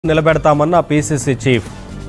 నిలబెడతామన్న PCC chief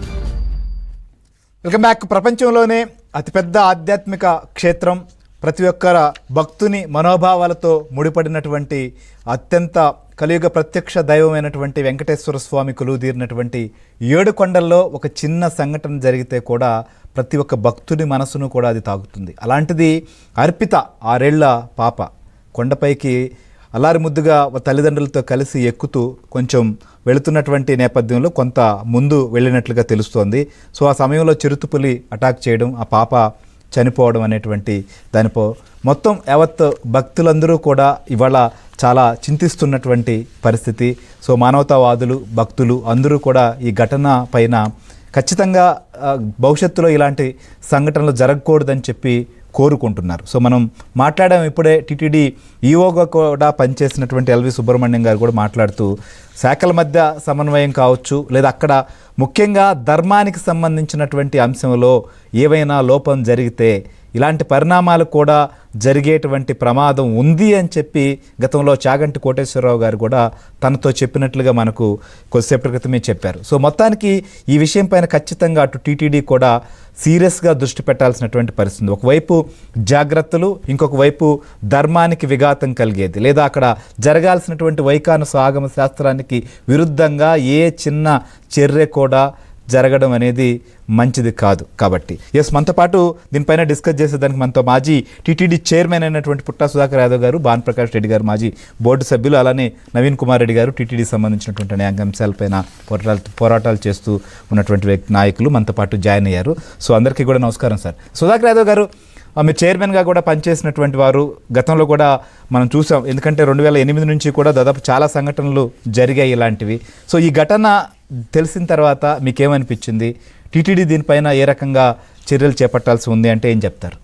welcome back ప్రపంచంలోనే అతిపెద్ద ఆధ్యాత్మిక క్షేత్రం ప్రతి ఒక్కర భక్తుని మనోభావాలతో ముడిపడినటువంటి అత్యంత కలియుగ ప్రత్యక్ష దైవమైనటువంటి వెంకటేశ్వర స్వామి కొలువుదీరినటువంటి ఏడు కొండల్లో ఒక చిన్న సంఘటన జరిగితే కూడా ప్రతి ఒక్క భక్తుడి మనసును కూడా అది తాగుతుంది అలాంటిది అర్పిత ఆరేళ్ల పాప కొండపైకి అల్లారి ముద్దుగా తల్లిదండ్రులతో కలిసి ఎక్కుతూ కొంచెం వెళుతున్నటువంటి నేపథ్యంలో కొంత ముందు వెళ్ళినట్లుగా తెలుస్తోంది సో ఆ సమయంలో చిరుతుపులి అటాక్ చేయడం ఆ పాప చనిపోవడం అనేటువంటి దానిపో మొత్తం యావత్ భక్తులందరూ కూడా ఇవాళ చాలా చింతిస్తున్నటువంటి పరిస్థితి సో మానవతావాదులు భక్తులు అందరూ కూడా ఈ ఘటన పైన ఖచ్చితంగా ఆ, భవిష్యత్తులో ఇలాంటి సంఘటనలు జరగకూడదని చెప్పి కోరుకుంటున్నారు సో మనం మాట్లాడాం ఇప్పుడే టీటీడీ ఈఓగా కూడా పనిచేసినటువంటి ఎల్వి సుబ్రహ్మణ్యం గారు కూడా మాట్లాడుతూ శాఖల మధ్య సమన్వయం కావచ్చు లేదా అక్కడ ముఖ్యంగా ధర్మానికి సంబంధించినటువంటి అంశంలో ఏవైనా లోపం జరిగితే ఇలాంటి పరిణామాలు కూడా జరిగేటువంటి ప్రమాదం ఉంది అని చెప్పి గతంలో చాగంటి కోటేశ్వరరావు గారు కూడా తనతో చెప్పినట్లుగా మనకు కొద్దిసేపటి క్రితమే చెప్పారు సో మొత్తానికి ఈ విషయం పైన ఖచ్చితంగా అటు టీటీడీ కూడా సీరియస్గా దృష్టి పెట్టాల్సినటువంటి పరిస్థితి ఒకవైపు జాగ్రత్తలు ఇంకొక వైపు ధర్మానికి విఘాతం కలిగేది లేదా అక్కడ జరగాల్సినటువంటి వైకాన ఆగమ శాస్త్రానికి విరుద్ధంగా ఏ చిన్న చర్య కూడా జరగడం అనేది మంచిది కాదు కాబట్టి ఎస్ మనతో పాటు దీనిపైన డిస్కస్ చేసేదానికి మనతో మాజీ టీటీడీ చైర్మన్ అయినటువంటి పుట్టా సుధాకర్ యాదవ్ గారు భాన్ ప్రకాష్ రెడ్డి గారు మాజీ బోర్డు సభ్యులు అలానే నవీన్ కుమార్ రెడ్డి గారు టీటీడీ సంబంధించినటువంటి అనేక అంశాలపైన పోరాటాలు పోరాటాలు చేస్తూ ఉన్నటువంటి వ్యక్తి నాయకులు మనతో పాటు జాయిన్ అయ్యారు సో అందరికీ కూడా నమస్కారం సార్ సుధాకర్ యాదవ్ గారు ఆ, మీరు చైర్మన్గా కూడా పనిచేసినటువంటి వారు గతంలో కూడా మనం చూసాం ఎందుకంటే రెండు వేల ఎనిమిది నుంచి కూడా దాదాపు చాలా సంఘటనలు జరిగాయి ఇలాంటివి సో ఈ ఘటన తెలిసిన తర్వాత మీకేమనిపించింది టీటీడీ దీనిపైన ఏ రకంగా చర్యలు చేపట్టాల్సి ఉంది అంటే ఏం చెప్తారు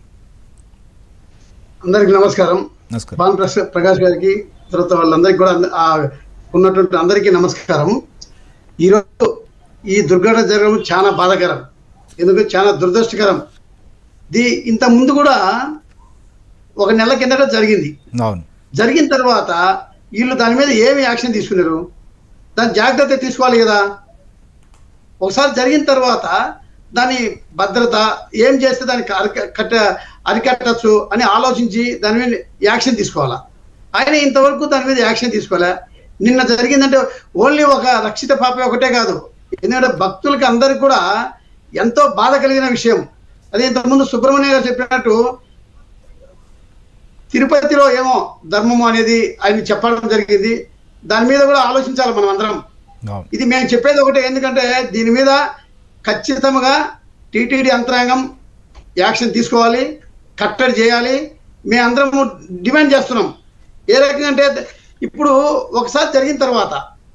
అందరికి నమస్కారం నమస్కారం భాను ప్రస- ప్రకాష్ గారికి తర్వాత వాళ్ళందరికీ కూడా అంద- ఆ ఉన్నటువంటి అందరికీ నమస్కారం ఈరోజు ఈ దుర్ఘటన జరగడం చాలా బాధాకరం ఎందుకంటే చాలా దురదృష్టకరం దీ ఇంత ముందు కూడా ఒక నెల కిందట జరిగింది అవును జరిగిన తర్వాత వీళ్ళు దాని మీద ఏమి యాక్షన్ తీసుకున్నారు దాని జాగ్రత్త తీసుకోవాలి కదా ఒకసారి జరిగిన తర్వాత దాని భద్రత ఏం చేస్తే దానికి అరిక కట్ట అరికట్టచ్చు అని ఆలోచించి దాని మీద యాక్షన్ తీసుకోవాలా ఆయన ఇంతవరకు దాని మీద యాక్షన్ తీసుకోలే నిన్న జరిగిందంటే ఓన్లీ ఒక రక్షిత పాప ఒకటే కాదు ఎందుకంటే భక్తులకి అందరికి కూడా ఎంతో బాధ కలిగిన విషయం అదే ఇంతకుముందు సుబ్రహ్మణ్య గారు చెప్పినట్టు తిరుపతిలో ఏమో ధర్మము అనేది ఆయన చెప్పడం జరిగింది దాని మీద కూడా ఆలోచించాలి మనం అందరం అవును ఇది మేము చెప్పేది ఒకటే ఎందుకంటే దీని మీద ఖచ్చితంగా టీటీడీ యంత్రాంగం యాక్షన్ తీసుకోవాలి కట్టడి చేయాలి మేము అందరం డిమాండ్ చేస్తున్నాం ఏ రకంగా అంటే ఇప్పుడు ఒకసారి జరిగిన తర్వాత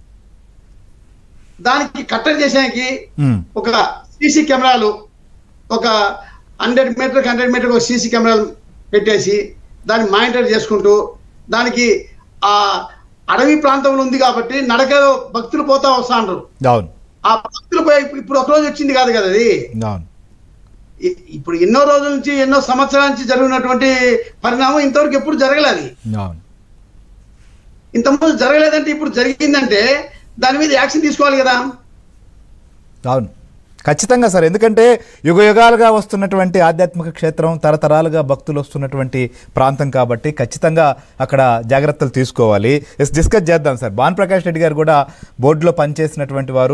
దానికి కట్టడి చేసేకి ఉమ్, ఒక సీసీ కెమెరాలు ఒక హండ్రెడ్ మీటర్ హండ్రెడ్ మీటర్ ఒక సీసీ కెమెరాలు పెట్టేసి దాన్ని మానిటర్ చేసుకుంటూ దానికి ఆ అడవి ప్రాంతంలో ఉంది కాబట్టి నడకలో భక్తులు పోతా వస్తా అంటారు అవును ఆ భక్తులు పోయి ఇప్పుడు ఒక రోజు వచ్చింది కాదు కదా అది అవును ఇ- ఇప్పుడు ఎన్నో రోజుల నుంచి ఎన్నో సంవత్సరాల నుంచి జరిగినటువంటి పరిణామం ఇంతవరకు ఎప్పుడు జరగలేదు అవును ఇంతకుముందు జరగలేదంటే ఇప్పుడు జరిగిందంటే దాని మీద యాక్షన్ తీసుకోవాలి కదా అవును ఖచ్చితంగా సార్ ఎందుకంటే యుగ యుగాలుగా వస్తున్నటువంటి ఆధ్యాత్మిక క్షేత్రం తరతరాలుగా భక్తులు వస్తున్నటువంటి ప్రాంతం కాబట్టి ఖచ్చితంగా అక్కడ జాగ్రత్తలు తీసుకోవాలి ఎస్ డిస్కస్ చేద్దాం సార్ భాన్ ప్రకాష్ రెడ్డి గారు కూడా బోర్డులో పనిచేసినటువంటి వారు